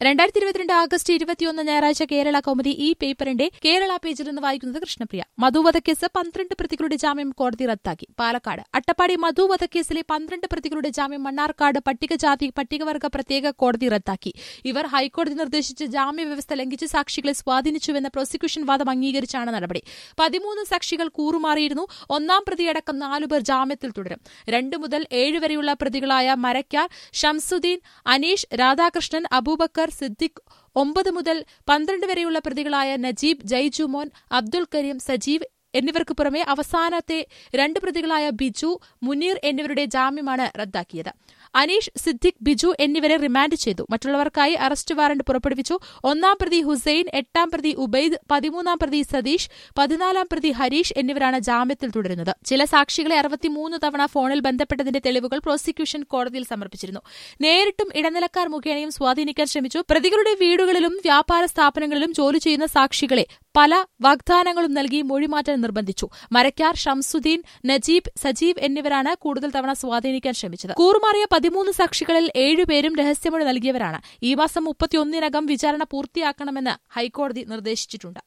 രണ്ടായിരത്തി ഇരുപത്തിരണ്ട് ആഗസ്റ്റ് ഇരുപത്തിയൊന്ന് ഞായറാഴ്ച കേരള കൗമുദി ഈ പേപ്പറിന്റെ കേരള പേജിൽ നിന്ന് വായിക്കുന്നത് കൃഷ്ണപ്രിയ മധുവധക്കേസ് പന്ത്രണ്ട് പ്രതികളുടെ ജാമ്യം കോടതി റദ്ദാക്കി പാലക്കാട് അട്ടപ്പാടി മധുവധക്കേസിലെ പന്ത്രണ്ട് പ്രതികളുടെ ജാമ്യം മണ്ണാർക്കാട് പട്ടികജാതി പട്ടികവർഗ പ്രത്യേക കോടതി റദ്ദാക്കി ഇവർ ഹൈക്കോടതി നിർദ്ദേശിച്ച ജാമ്യ വ്യവസ്ഥ ലംഘിച്ച് സാക്ഷികളെ സ്വാധീനിച്ചുവെന്ന പ്രോസിക്യൂഷൻ വാദം അംഗീകരിച്ചാണ് നടപടി പതിമൂന്ന് സാക്ഷികൾ കൂറുമാറിയിരുന്നു ഒന്നാം പ്രതിയടക്കം നാലുപേർ ജാമ്യത്തിൽ തുടരും രണ്ട് മുതൽ ഏഴ് വരെയുള്ള പ്രതികളായ മരക്കാർ ഷംസുദ്ദീൻ അനീഷ് രാധാകൃഷ്ണൻ അബൂബക്കർ സിദ്ദിഖ് ഒമ്പത് മുതൽ പന്ത്രണ്ട് വരെയുള്ള പ്രതികളായ നജീബ് ജയ്ജുമോൻ അബ്ദുൽ കരീം സജീവ് എന്നിവർക്ക് പുറമെ അവസാനത്തെ രണ്ട് പ്രതികളായ ബിജു മുനീർ എന്നിവരുടെ ജാമ്യമാണ് റദ്ദാക്കിയത് അനീഷ് സിദ്ദിഖ് ബിജു എന്നിവരെ റിമാൻഡ് ചെയ്തു മറ്റുള്ളവർക്കായി അറസ്റ്റ് വാറന്റ് പുറപ്പെടുവിച്ചു ഒന്നാം പ്രതി ഹുസൈൻ എട്ടാം പ്രതി ഉബൈദ് പതിമൂന്നാം പ്രതി സതീഷ് പതിനാലാം പ്രതി ഹരീഷ് എന്നിവരാണ് ജാമ്യത്തിൽ തുടരുന്നത് ചില സാക്ഷികളെ അറുപത്തിമൂന്ന് തവണ ഫോണിൽ ബന്ധപ്പെട്ടതിന്റെ തെളിവുകൾ പ്രോസിക്യൂഷൻ കോടതിയിൽ സമർപ്പിച്ചിരുന്നു നേരിട്ടും ഇടനിലക്കാർ മുഖേനയും സ്വാധീനിക്കാൻ ശ്രമിച്ചു പ്രതികളുടെ വീടുകളിലും വ്യാപാര സ്ഥാപനങ്ങളിലും ജോലി ചെയ്യുന്ന സാക്ഷികളെ പല വാഗ്ദാനങ്ങളും നൽകി മൊഴിമാറ്റാൻ നിർബന്ധിച്ചു മരക്കാർ ഷംസുദ്ദീൻ നജീബ് സജീവ് എന്നിവരാണ് കൂടുതൽ തവണ സ്വാധീനിക്കാൻ ശ്രമിച്ചത് കൂറുമാറിയ പതിമൂന്ന് സാക്ഷികളിൽ ഏഴുപേരും രഹസ്യമൊഴി നൽകിയവരാണ് ഈ മാസം മുപ്പത്തിയൊന്നിനകം വിചാരണ പൂർത്തിയാക്കണമെന്ന് ഹൈക്കോടതി നിർദ്ദേശിച്ചിട്ടുണ്ട്